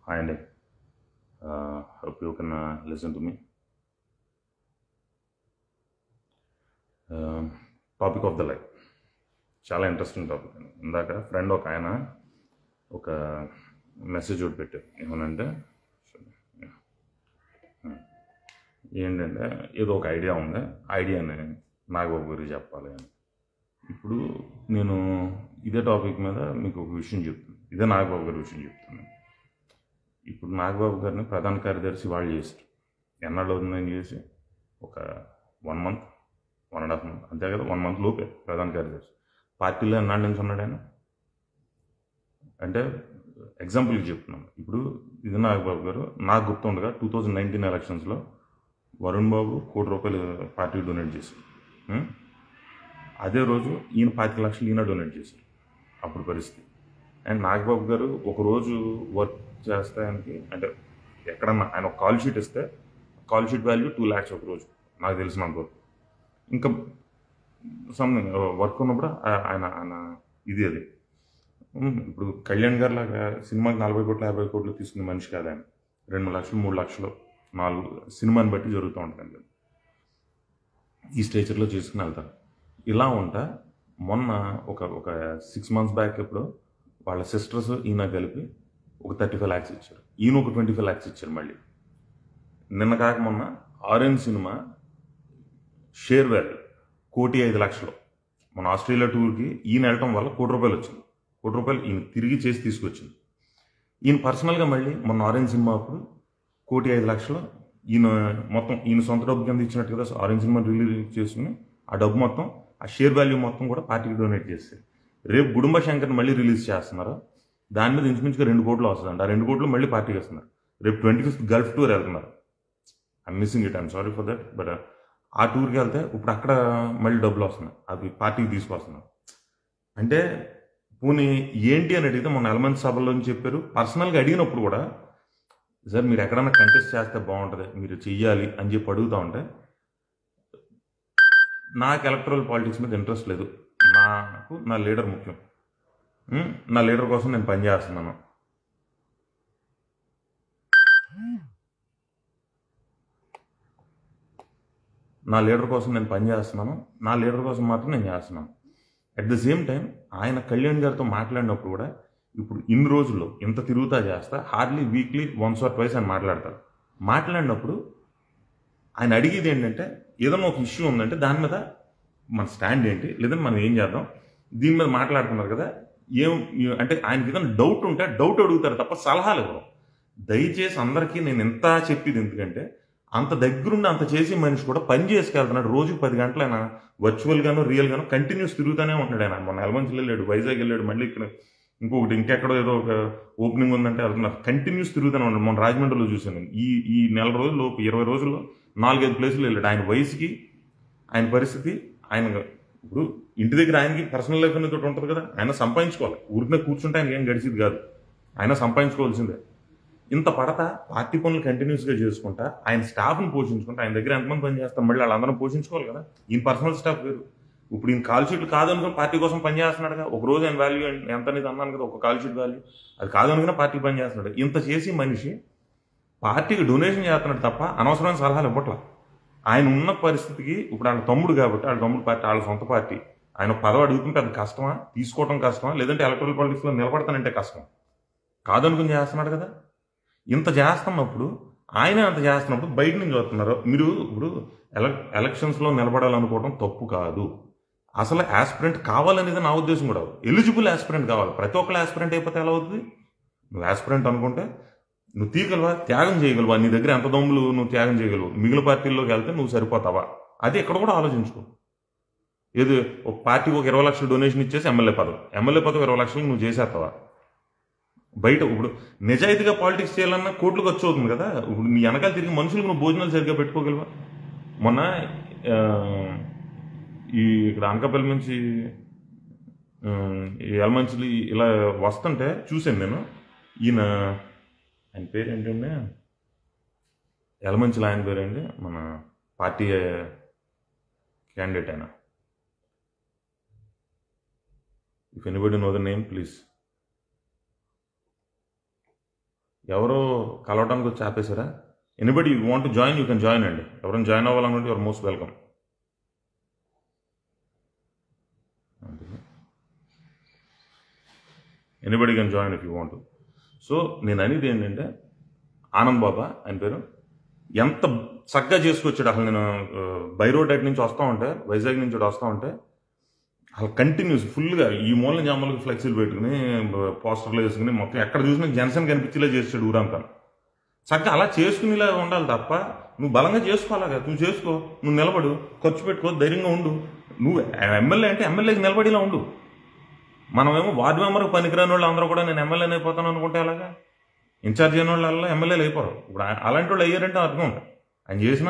Hi, Andy. Uh, hope you can uh, listen to me. Topic of the life చాలా interesting topic అండి ఇందాక friend ఒక ఆయన ఒక మెసేజ్ ఒకటి పెట్టారు ఏమనంటే ఏంటంటే ఏదో ఒక ఐడియా ఉంది ఐడియాని నాగబాబు గారికి చెప్పాలి అని ఇప్పుడు నేను ఇదే టాపిక్ మీద మీకు ఒక విషయం చెప్తాను ఇదే నాగబాబు గారి విషయం చెప్తాను ఇప్పుడు నాగబాబు గారిని ప్రధాన కార్యదర్శి వాళ్ళు చేశారు ఎన్నాళ్ళు అవుతుందని చేసి ఒక one month one and half month అంతే కదా వన్ మంత్ లోపే ప్రధాన కార్యదర్శి పార్టీలో ఎన్నాళ్ళ నుంచి ఉన్నాడు ఆయన అంటే ఎగ్జాంపుల్కి చెప్తున్నాను ఇప్పుడు ఇది నాగబాబు గారు నాకు గుర్తుండగా టూ థౌజండ్ నైన్టీన్ ఎలక్షన్స్లో వరుణ్ బాబు కోటి రూపాయలు పార్టీకి డొనేట్ చేశారు ఉం? అదే రోజు ఈయన పాతిక లక్షలు ఈయన డొనేట్ చేశారు అప్పుడు పరిస్థితి అండ్ నాగబాబు గారు ఒక రోజు వర్క్ చేస్తే ఆయనకి అంటే ఎక్కడన్నా ఆయన ఒక కాల్ షీట్ ఇస్తే call sheet value two lakhs ఒక రోజు నాకు తెలిసినంత వరకు ఇంకా సంథింగ్ వర్క్ ఉన్నప్పుడు ఆ- ఆయన ఆయన ఇది అది ఉమ్, ఇప్పుడు కళ్యాణ్ గారు లాగా సినిమాకి నలభై కోట్లు యాభై కోట్లు తీసుకునే మనిషి కాదు ఆయన రెండు లక్షలు మూడు లక్షలు నాలుగు సినిమాని బట్టి జరుగుతూ ఉంటుంది ఈ స్టేచర్లో చేసుకుని వెళ్తారు ఇలా ఉంటా మొన్న ఒక ఒక సిక్స్ మంత్స్ బ్యాక్ ఇప్పుడు వాళ్ళ సిస్టర్స్ ఈయన కలిపి ఒక థర్టీ ఫైవ్ ల్యాక్స్ ఇచ్చారు ఈయన ఒక ట్వంటీ ఫైవ్ ల్యాక్స్ ఇచ్చారు మళ్ళీ నిన్న కాక మొన్న ఆరెంజ్ సినిమా షేర్ వాల్యూ కోటి ఐదు లక్షలు మన ఆస్ట్రేలియా టూర్కి ఈయన వెళ్ళటం వల్ల కోటి రూపాయలు వచ్చింది కోటి రూపాయలు ఈయన తిరిగి చేసి తీసుకొచ్చింది ఈయన పర్సనల్గా మళ్ళీ మొన్న ఆరెంజ్ సినిమా అప్పుడు కోటి ఐదు లక్షలు ఈయన మొత్తం ఈయన సొంత డబ్బు కింద ఇచ్చినట్టు కదా ఆరెంజ్ సినిమా రిలీజ్ చేసుకుని ఆ డబ్బు మొత్తం ఆ షేర్ వాల్యూ మొత్తం కూడా పార్టీకి డొనేట్ చేస్తారు రేపు గుడుంబ శంకర్ని మళ్ళీ రిలీజ్ చేస్తున్నారు దాని మీద ఇంచుమించుగా రెండు కోట్లు వస్తుందంట ఆ రెండు కోట్లు మళ్ళీ పార్టీకి వస్తున్నారు రేపు ట్వంటీ ఫిఫ్త్ గల్ఫ్ టూర్ వెళ్తున్నారు I'm missing it I'm sorry for that but ఆ టూర్కి వెళ్తే ఇప్పుడు అక్కడ మళ్ళీ డబ్బులు వస్తున్నాయి అవి పార్టీకి తీసుకొస్తున్నారు అంటే పోనీ ఏంటి అని అడిగితే మన ఎలమెంట్ సభలో అని చెప్పారు పర్సనల్గా అడిగినప్పుడు కూడా సార్ మీరు ఎక్కడన్నా కంటెస్ట్ చేస్తే బాగుంటుంది మీరు చెయ్యాలి అని చెప్పి అడుగుతా ఉంటే నాకు ఎలక్ట్రల్ పాలిటిక్స్ మీద ఇంట్రెస్ట్ లేదు నాకు నా లీడర్ ముఖ్యం ఉం? నా లీడర్ కోసం నేను పనిచేస్తున్నాను నా లీడర్ కోసం నేను పనిచేస్తున్నాను నా లీడర్ కోసం మాత్రం నేను చేస్తున్నాను అట్ ద సేమ్ టైం ఆయన కళ్యాణ్ గారితో మాట్లాడినప్పుడు కూడా ఇప్పుడు ఇన్ని రోజుల్లో ఇంత తిరుగుతా చేస్తా hardly weekly once or twice అని మాట్లాడతారు మాట్లాడినప్పుడు ఆయన అడిగేది ఏంటంటే ఏదైనా ఒక ఇష్యూ ఉందంటే దాని మీద మన స్టాండ్ ఏంటి లేదంటే మనం ఏం చేద్దాం దీని మీద మాట్లాడుతున్నారు కదా ఏం అంటే ఆయనకి ఏదైనా డౌట్ ఉంటే డౌట్ అడుగుతారు తప్ప సలహాలు ఇవ్వరు దయచేసి అందరికీ నేను ఎంత చెప్పేది ఎందుకంటే అంత దగ్గరుండి అంత చేసే మనిషి కూడా పని చేసుకెళ్తున్నాడు రోజుకి పది గంటలైనా వర్చువల్గాను రియల్గాను కంటిన్యూస్ తిరుగుతూనే ఉంటున్నాడు ఆయన మొన్న ఎలమంచి వెళ్ళాడు వైజాగ్ వెళ్ళాడు మళ్ళీ ఇక్కడ ఇంకొకటి ఇంకెక్కడో ఏదో ఒక ఓపెనింగ్ ఉందంటే వెళ్తున్నారు కంటిన్యూస్ తిరుగుతూనే ఉన్నాడు మొన్న రాజమండ్రిలో చూశాను నేను. ఈ ఈ నెల రోజుల్లో ఇరవై రోజుల్లో నాలుగైదు ప్లేసులు వెళ్ళాడు ఆయన వయసుకి ఆయన పరిస్థితి ఆయన ఇప్పుడు ఇంటి దగ్గర ఆయనకి పర్సనల్ లైఫ్ అనేది ఒకటి ఉంటుంది కదా ఆయన సంపాదించుకోవాలి ఊరికనే కూర్చుంటే ఆయనకి ఏం గడిచేది కాదు ఆయన సంపాదించుకోవాల్సిందే ఇంత పడతా పార్టీ పనులు కంటిన్యూస్గా చేసుకుంటా ఆయన స్టాఫ్ని పోషించుకుంటా ఆయన దగ్గర ఎంతమంది పని చేస్తాం మళ్ళీ వాళ్ళందరం పోషించుకోవాలి కదా ఈయన పర్సనల్ స్టాఫ్ వేరు ఇప్పుడు ఈయన కాల్ షీట్లు కాదనుకుని పార్టీ కోసం పని చేస్తున్నాడు కదా ఒక రోజు ఆయన వాల్యూ ఎంత అనేది అన్నాను కదా ఒక కాల్ షీట్ వాల్యూ అది కాదనుకునే పార్టీ పని చేస్తున్నాడు ఇంత చేసి మనిషి పార్టీకి డొనేషన్ చేస్తున్నాడు తప్ప అనవసరమైన సలహాలు ఇవ్వట్లా ఆయన ఉన్న పరిస్థితికి ఇప్పుడు వాళ్ళ తమ్ముడు కాబట్టి వాళ్ళ తమ్ముడు పార్టీ వాళ్ళ సొంత పార్టీ ఆయన ఒక పదవి అడుగుతుంటే అది కష్టమా తీసుకోవడం కష్టమా లేదంటే ఎలక్ట్రల్ పాలిటిక్స్లో నిలబడతానంటే కష్టం కాదనుకుని చేస్తున్నాడు కదా ఇంత చేస్తున్నప్పుడు ఆయన అంత చేస్తున్నప్పుడు బయట నుంచి వస్తున్నారు మీరు ఇప్పుడు ఎల ఎలక్షన్స్లో నిలబడాలనుకోవడం తప్పు కాదు అసలు ఆస్పిరెంట్ కావాలనేది నా ఉద్దేశం కూడా ఎలిజిబుల్ ఆస్పిరెంట్ కావాలి ప్రతి ఒక్కరు ఆస్పిరెంట్ అయిపోతే ఎలా అవుతుంది నువ్వు ఆస్పిరెంట్ అనుకుంటే నువ్వు తీయగలవా త్యాగం చేయగలవా నీ దగ్గర ఎంత దమ్ములు నువ్వు త్యాగం చేయగలవు మిగిలిన పార్టీల్లోకి వెళ్తే నువ్వు సరిపోతావా అది ఇక్కడ కూడా ఆలోచించుకో ఏది ఒక పార్టీకి ఒక ఇరవై లక్షలు డొనేషన్ ఇచ్చేసి ఎమ్మెల్యే పదవి ఎమ్మెల్యే పదవి ఇరవై లక్షలు నువ్వు చేసేస్తావా బయట ఇప్పుడు నిజాయితీగా పాలిటిక్స్ చేయాలన్నా కోట్లు ఖర్చు అవుతుంది కదా ఇప్పుడు నీ వెనకాల తిరిగి మనుషులకు నువ్వు భోజనాలు సరిగ్గా పెట్టుకోగలవా మొన్న ఆ, ఈ ఇక్కడ అనకాపల్లి నుంచి ఆ, ఈ ఎలమంచిలి ఇలా వస్తుంటే చూశాను నేను ఈయన ఆయన పేరు ఏంటంటే ఎలమంచిలి ఆయన పేరేంటి మన పార్టీ క్యాండిడేట్ ఆయన if anybody know the name please ఎవరో కలవడానికి వచ్చి ఆపేశారా anybody you want join you can join అండి ఎవరైనా జాయిన్ అవ్వాలనుకుంటే your most welcome anybody can join if you want so నేను అనేది ఏంటంటే ఆనంద్ బాబా ఆయన పేరు ఎంత చక్కగా చేసుకొచ్చాడు అసలు నేను బైరోడేట్ నుంచి వస్తూ ఉంటే వైజాగ్ నుంచి ఇటు వస్తూ ఉంటే అసలు కంటిన్యూస్ ఫుల్గా ఈ మూల జామలకు ఫ్లెక్సీలు పెట్టుకుని పోస్టర్లు వేసుకుని మొత్తం ఎక్కడ చూసినా జనసేన కనిపించేలా చేసాడు ఊరంతా చక్కగా అలా చేసుకునేలా ఉండాలి తప్ప నువ్వు బలంగా చేసుకోవాలా నువ్వు చేసుకో నువ్వు నిలబడు ఖర్చు పెట్టుకో ధైర్యంగా ఉండు నువ్వు ఎమ్మెల్యే అంటే ఎమ్మెల్యేకి నిలబడిలా ఉండు మనమేమో వార్డు మెంబర్కి పనికిరాని వాళ్ళు అందరూ కూడా నేను ఎమ్మెల్యేని అయిపోతాను అనుకుంటే అలాగా ఇన్ఛార్జ్ అయిన వాళ్ళు ఎమ్మెల్యేలు అయిపోరు ఇప్పుడు ఆ- అలాంటి వాళ్ళు అయ్యారంటే అర్థం ఉంది ఆయన చేసిన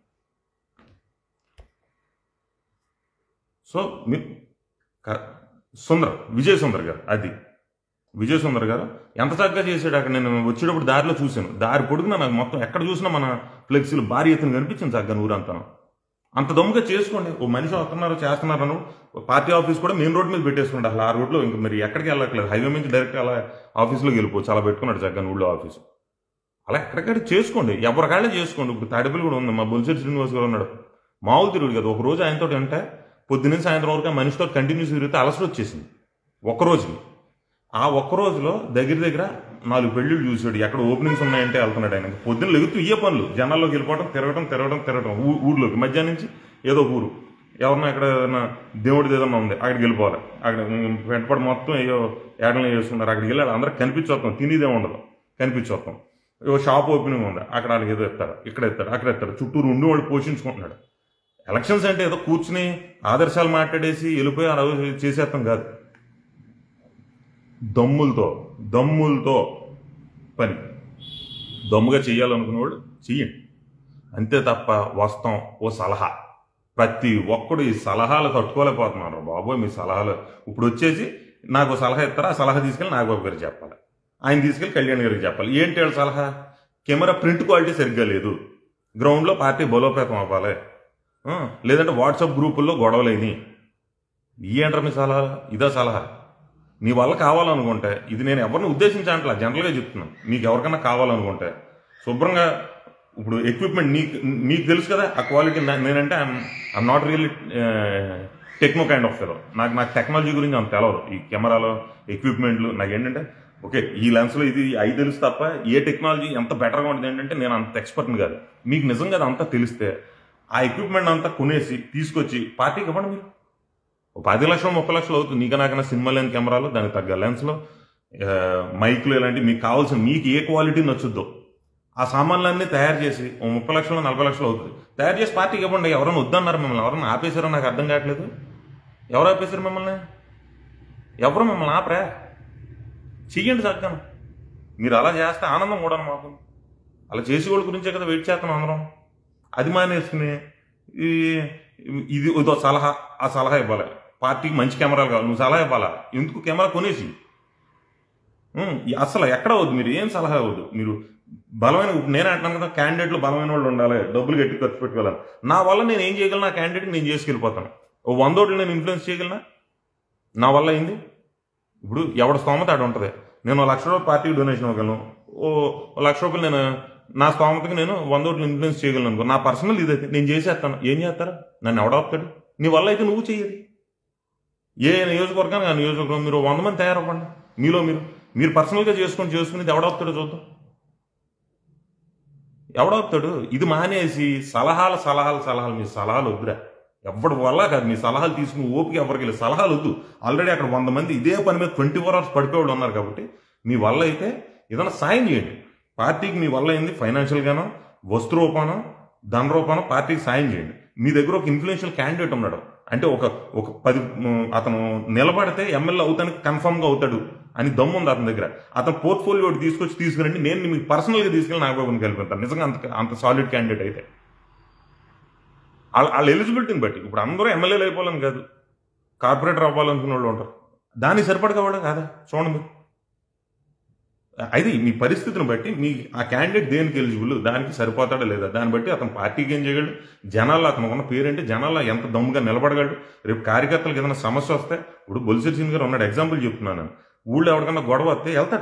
సో మీరు క- సుందర్ విజయ్ సుందర్ గారు అది విజయ్ సుందర్ గారు ఎంత చక్కగా చేశాడు అక్కడ నేను వచ్చేటప్పుడు దారిలో చూశాను దారి పొడుగునా నాకు మొత్తం ఎక్కడ చూసినా మన ఫ్లెక్సీలు భారీ ఎత్తున కనిపించింది చక్కగా ఊరంతా అంత దమ్ముగా చేసుకోండి ఓ మనిషి వస్తున్నారు చేస్తున్నారు అను పార్టీ ఆఫీస్ కూడా మెయిన్ రోడ్ మీద పెట్టేసుకోండి అసలు ఆ రోడ్లో ఇంకా మరి ఎక్కడికి వెళ్ళట్లేదు హైవే నుంచి డైరెక్ట్ అలా ఆఫీస్లోకి వెళ్ళిపోవచ్చు అలా పెట్టుకున్నాడు చక్కగా ఊళ్ళో ఆఫీస్ అలా ఎక్కడికక్కడ చేసుకోండి ఎవరికాళ్ళే చేసుకోండి ఇప్పుడు తాడిపల్లి కూడా ఉంది మా బొలిసెట్ శ్రీనివాస్ గారు ఉన్నాడు మామూలు తిరుగుడు కదా ఒక రోజు ఆయనతో అంటే పొద్దున్న సాయంత్రం వరకు ఆ మనిషితో కంటిన్యూస్ తిరిగితే అలసట వచ్చేసింది ఒక్క రోజుకి ఆ ఒక్క రోజులో దగ్గర దగ్గర నాలుగు పెళ్ళిళ్ళు చూసాడు ఎక్కడ ఓపెనింగ్స్ ఉన్నాయంటే వెళ్తున్నాడు ఆయన పొద్దున్న లెగుతూ ఇయ్యే పనులు జనాల్లోకి వెళ్ళిపోవడం తిరగడం తిరగడం తిరగడం ఊ- ఊర్లోకి మధ్యాహ్నం నుంచి ఏదో ఒక ఊరు ఎవరన్నా ఎక్కడ ఏదైనా దేవుడిది ఏదైనా ఉంది అక్కడికి వెళ్ళిపోవాలి అక్కడ వెంటపడి మొత్తం అయ్యో ఏడలు చేసుకున్నారు అక్కడికి వెళ్ళాడు అందరికి కనిపించొస్తాం తినేదే ఉండదు కనిపించొస్తాం ఏవో షాప్ ఓపెనింగ్ ఉంది అక్కడ వాళ్ళకి ఏదో ఎత్తారు ఇక్కడ ఎత్తారు అక్కడ ఎత్తారు చుట్టూరు ఉండి వాళ్ళు పోషించుకుంటున్నాడు ఎలక్షన్స్ అంటే ఏదో కూర్చుని ఆదర్శాలు మాట్లాడేసి వెళ్ళిపోయి ఆ రోజు చేసేస్తాం కాదు దమ్ములతో దమ్ములతో పని దమ్ముగా చెయ్యాలనుకునేవాడు చెయ్యండి అంతే తప్ప వస్తాం ఓ సలహా ప్రతి ఒక్కడు ఈ సలహాలు తట్టుకోలేకపోతున్నారు బాబోయ్ మీ సలహాలు ఇప్పుడు వచ్చేసి నాకు ఓ సలహా ఇస్తారా ఆ సలహా తీసుకెళ్ళి నాగబాబు గారికి చెప్పాలి ఆయన తీసుకెళ్ళి కళ్యాణ్ గారికి చెప్పాలి ఏంటి వాళ్ళ సలహా కెమెరా ప్రింట్ క్వాలిటీ సరిగ్గా లేదు గ్రౌండ్లో పార్టీ బలోపేతం అవ్వాలి ఆ, లేదంటే వాట్సాప్ గ్రూపుల్లో గొడవలేని ఏంటారు మీ సలహా ఇదా సలహా నీ వల్ల కావాలనుకుంటే ఇది నేను ఎవరిని ఉద్దేశించట్లా జనరల్గా చెప్తున్నాను మీకు ఎవరికైనా కావాలనుకుంటే శుభ్రంగా ఇప్పుడు ఎక్విప్మెంట్ నీకు నీకు తెలుసు కదా ఆ క్వాలిటీ నేనంటే I'm not really techno kind of fellow నాకు నాకు టెక్నాలజీ గురించి అంత తెలవదు ఈ కెమెరాలో ఎక్విప్మెంట్లు నాకు ఏంటంటే ఓకే ఈ లెన్స్లో ఇది అవి తెలుసు తప్ప ఏ టెక్నాలజీ ఎంత బెటర్గా ఉంటుంది ఏంటంటే నేను అంత ఎక్స్పర్ట్ని కాదు మీకు నిజంగా అది అంతా తెలిస్తే ఆ ఎక్విప్మెంట్ అంతా కొనేసి తీసుకొచ్చి పార్టీకి ఇవ్వండి మీరు ఓ పది లక్షలు ముప్పై లక్షలు అవుతుంది నీకు నాకైనా సినిమా లేని కెమెరాలు దానికి తగ్గ లెన్స్లో మైక్లు ఇలాంటివి మీకు కావాల్సిన మీకు ఏ క్వాలిటీ నచ్చుద్దో ఆ సామాన్లన్నీ తయారు చేసి ఓ ముప్పై లక్షలు నలభై లక్షలు అవుతుంది తయారు చేసి పార్టీకి ఇవ్వండి ఎవరైనా వద్దన్నారు మిమ్మల్ని ఎవరైనా ఆపేశారో నాకు అర్థం కావట్లేదు ఎవరు ఆపేశారు మిమ్మల్ని ఎవరు మిమ్మల్ని ఆపరా చెయ్యండి చక్కను మీరు అలా చేస్తే ఆనందం కూడా మాకు అలా చేసి వాళ్ళ గురించే కదా వెయిట్ చేస్తున్నాం అందరం అది మానేసుకుని ఈ ఇది ఇదో సలహా ఆ సలహా ఇవ్వాలి పార్టీకి మంచి కెమెరాలు కావాలి నువ్వు సలహా ఇవ్వాలా ఎందుకు కెమెరా కొనేసి ఉమ్, అసలు ఎక్కడ వద్దు మీరు ఏం సలహా ఇవ్వద్దు మీరు బలమైన ఇప్పుడు నేనే అంటున్నాను కదా క్యాండిడేట్లు బలమైన వాళ్ళు ఉండాలి డబ్బులు గట్టి ఖర్చు పెట్టుకోవాలి నా వల్ల నేను ఏం చేయగలను నా క్యాండిడేట్ నేను చేసుకెళ్ళిపోతాను ఓ వందోట్లు నేను ఇన్ఫ్లుయెన్స్ చేయగలనా నా వల్ల అయింది ఇప్పుడు ఎవడ స్తోమత ఆడ ఉంటుంది నేను ఓ లక్ష రూపాయలు పార్టీకి డొనేషన్ ఇవ్వగలను ఓ ఓ లక్ష రూపాయలు నేను నా స్తోమతకి నేను వంద ఓట్లు ఇన్ఫ్లుయెన్స్ చేయగలను అనుకో నా పర్సనల్ ఇదైతే నేను చేసేస్తాను ఏం చేస్తారా నన్ను ఎవడాపుతాడు నీ వల్ల అయితే నువ్వు చెయ్యదు ఏ నియోజకవర్గానికి ఆ నియోజకవర్గం మీరు వంద మంది తయారవ్వండి మీలో మీరు మీరు పర్సనల్గా చేసుకొని చేసుకునేది ఎవడవుతాడో చూద్దాం ఎవడవుతాడు ఇది మానేసి సలహాలు సలహాలు సలహాలు మీ సలహాలు వద్దురా ఎవడి వల్ల కాదు మీ సలహాలు తీసుకుని ఓపిక ఎవరికి లేదు సలహాలు వద్దు ఆల్రెడీ అక్కడ వంద మంది ఇదే పని మీద ట్వంటీ ఫోర్ అవర్స్ పడిపోయేవాళ్ళు ఉన్నారు కాబట్టి మీ వల్ల అయితే ఏదైనా సాయం చేయండి పార్టీకి మీ వల్ల అయింది ఫైనాన్షియల్గానో వస్తు రూపానో ధన రూపానో పార్టీకి సాయం చేయండి మీ దగ్గర ఒక ఇన్ఫ్లుయెన్షియల్ క్యాండిడేట్ ఉన్నాడు అంటే ఒక ఒక పది ఉమ్, అతను నిలబడితే ఎమ్మెల్యే అవుతానికి కన్ఫర్మ్గా అవుతాడు అని దమ్ము ఉంది అతని దగ్గర అతను పోర్ట్ఫోలియో ఒకటి తీసుకొచ్చి తీసుకురండి నేను మీకు పర్సనల్గా తీసుకెళ్ళి నాగబాబుని కలిపిస్తాను నిజంగా అంత అంత సాలిడ్ క్యాండిడేట్ అయితే వాళ్ళ వాళ్ళ ఎలిజిబిలిటీని బట్టి ఇప్పుడు అందరూ ఎమ్మెల్యేలు అయిపోవాలని కాదు కార్పొరేటర్ అవ్వాలనుకున్న వాళ్ళు ఉంటారు దానికి సరిపడగా కూడా కాదా చూడండి మీరు అయితే మీ పరిస్థితిని బట్టి మీ ఆ క్యాండిడేట్ దేనికి ఎలిజిబుల్ దానికి సరిపోతాడా లేదా దాన్ని బట్టి అతను పార్టీకి ఏం చేయగలడు జనాల్లో అతను ఉన్న పేరేంటి జనాల్లో ఎంత దమ్ముగా నిలబడగలడు రేపు కార్యకర్తలకు ఏదైనా సమస్య వస్తే ఇప్పుడు బొలిసిరి సింగ్ గారు ఉన్నాడు ఎగ్జాంపుల్ చెప్తున్నాను నేను ఊళ్ళో ఎవరికన్నా గొడవ వస్తే వెళ్తాడు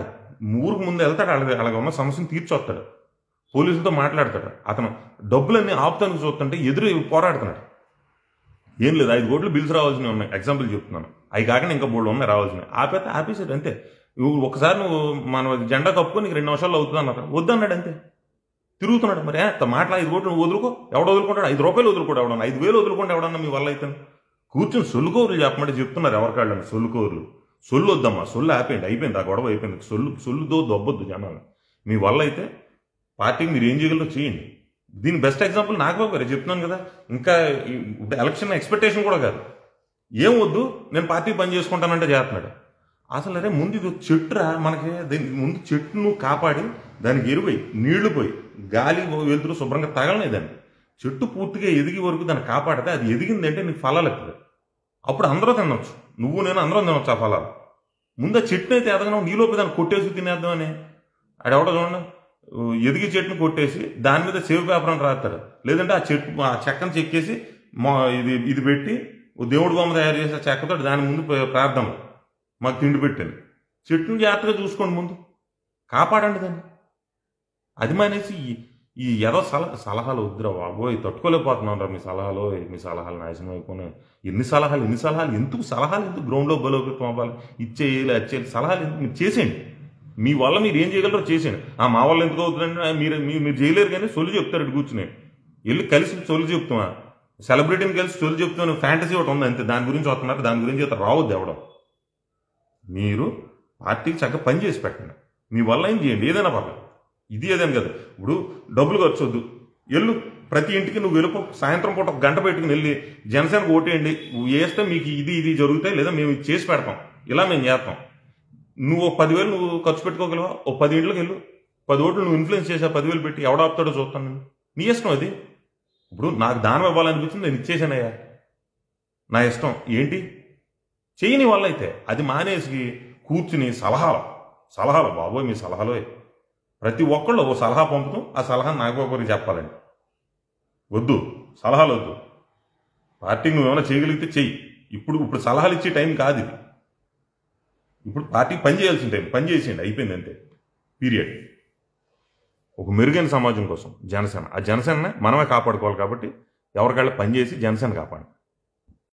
ఊరికి ముందు వెళ్తాడు అలాగే అలాగ ఉన్న సమస్యను తీర్చొస్తాడు పోలీసులతో మాట్లాడతాడు అతను డబ్బులన్నీ ఆపుతానికి చూస్తుంటే ఎదురు పోరాడుతున్నాడు ఏం లేదు ఐదు కోట్లు బిల్స్ రావాల్సినవి ఉన్నాయి ఎగ్జాంపుల్ చెప్తున్నాను అవి కాకుండా ఇంకా బోర్డు ఉన్నాయి రావాల్సినవి ఆపేస్తే ఆపేసాడు అంతే నువ్వు ఒకసారి నువ్వు మన జెండా కప్పుకొని నీకు రెండు నిమిషాల్లో అవుతుంది అన్నారు వద్దన్నాడు అంతే తిరుగుతున్నాడు మరి ఏ, అంత మాటలు ఐదు కోట్లు నువ్వు వదులుకో ఎవడ వదులుకుంటాడు ఐదు రూపాయలు వదులుకోడు ఎవడన్నా ఐదు వేలు వదులుకుంటే ఎవడన్నా మీ వల్ల అయితే కూర్చొని సొల్లుకోరులు చెప్పమంటే చెప్తున్నారు ఎవరికాళ్ళని సొల్లుకోరులు సొల్లు వద్దమ్మా సొల్లు ఆపేయండి అయిపోయింది ఆ గొడవ అయిపోయింది సొల్లు సొల్లుతో దొబ్బొద్దు జనాలు మీ వల్ల అయితే పార్టీకి మీరు ఏం చేయగలరో చేయండి దీని బెస్ట్ ఎగ్జాంపుల్ నాగబాబు గారు చెప్తున్నాను కదా ఇంకా ఈ ఎలక్షన్ ఎక్స్పెక్టేషన్ కూడా కాదు ఏం వద్దు నేను పార్టీ పని చేసుకుంటానంటే చేస్తున్నాడు అసలు అరే ముందు ఇది చెట్టురా మనకి దీని ముందు చెట్టును కాపాడి దానికి ఎరువై నీళ్లు పోయి గాలి వెలుతురు శుభ్రంగా తగలనే దాన్ని చెట్టు పూర్తిగా ఎదిగి వరకు దాన్ని కాపాడితే అది ఎదిగిందంటే నీకు ఫలాలు ఎక్కువ అప్పుడు అందరూ తినొచ్చు నువ్వు నేను అందరం తినొచ్చు ఆ ఫలాలు ముందు ఆ చెట్టుని అయితే ఎదగనం నీలోపు దాన్ని కొట్టేసి తినేద్దామని ఆడెవడో చూడండి ఎదిగి చెట్టును కొట్టేసి దాని మీద సేవ్ పేపర్ అని రాస్తారు లేదంటే ఆ చెట్టు ఆ చెక్కను చెక్కేసి మా ఇది ఇది పెట్టి ఓ దేవుడి బొమ్మ తయారు చేసే చెక్కతో దాని ముందు ప్ర- ప్రార్థన మాకు తిండి పెట్టండి చెట్టుని జాగ్రత్తగా చూసుకోండి ముందు కాపాడండి దాన్ని అది మానేసి ఈ- ఈ ఎదో సలహా సలహాలు వద్దురా బాబోయ్ తట్టుకోలేకపోతున్నాం రా మీ సలహాలు మీ సలహాలు నాశనం అయిపోయినాయి ఎన్ని సలహాలు ఎన్ని సలహాలు ఎందుకు సలహాలు ఎందుకు గ్రౌండ్లో బలోపేతం అవ్వాలి ఇచ్చేయాలి వచ్చేయాలి సలహాలు ఎందుకు మీరు చేసేయండి మీ వల్ల మీరు ఏం చేయగలరో చేసేయండి ఆ మా వల్ల ఎందుకు అవుతుందంటే ఆ, మీరు మీరు మీరు చేయలేరు కానీ సొల్లు చెప్తారు ఇటు కూర్చుని వెళ్ళి కలిసి సొల్లు చెప్తున్నా సెలబ్రిటీని కలిసి సొల్లు చెప్తున్నా ఫ్యాంటసీ ఒకటి ఉంది అంతే దాని గురించి వస్తున్నారు దాని గురించి అయితే రావద్దు ఎవడం మీరు పార్టీకి చక్కగా పని చేసి పెట్టండి మీ వల్ల ఏం చేయండి ఏదైనా పర్లేదు ఇది ఏదైనా కదా ఇప్పుడు డబ్బులు ఖర్చు వద్దు ఎల్లు ప్రతి ఇంటికి నువ్వు వెళ్ళిపో సాయంత్రం పూట ఒక గంట పెట్టుకుని వెళ్ళి జనసేనకు ఓటేయండి నువ్వు వేస్తే మీకు ఇది ఇది జరుగుతాయి లేదా మేము ఇది చేసి పెడతాం ఇలా మేము చేస్తాం నువ్వు ఒక పదివేలు నువ్వు ఖర్చు పెట్టుకోగలవా ఓ పది ఇంట్లోకి వెళ్ళు పది ఓట్లు నువ్వు ఇన్ఫ్లుయెన్స్ చేసా పదివేలు పెట్టి ఎవడ ఆపుతాడో చూస్తాను నేను నీ ఇష్టం అది ఇప్పుడు నాకు దానం ఇవ్వాలనిపించింది నేను ఇచ్చేసానయ్యా నా ఇష్టం ఏంటి చేయని వల్ల అయితే అది మానేసి కూర్చుని సలహాలు సలహాలు బాబోయ్ మీ సలహాలు ప్రతి ఒక్కళ్ళు ఓ సలహా పంపుతాం ఆ సలహా నాగబాబుకి చెప్పాలండి వద్దు సలహాలు వద్దు పార్టీకి నువ్వు ఏమైనా చేయగలిగితే చెయ్యి ఇప్పుడు ఇప్పుడు సలహాలు ఇచ్చే టైం కాదు ఇది ఇప్పుడు పార్టీ పని చేయాల్సిన టైం పని చేసేయండి అయిపోయింది అంతే పీరియడ్ ఒక మెరుగైన సమాజం కోసం జనసేన ఆ జనసేన మనమే కాపాడుకోవాలి కాబట్టి ఎవరికాళ్ళు పని చేసి జనసేన కాపాడండి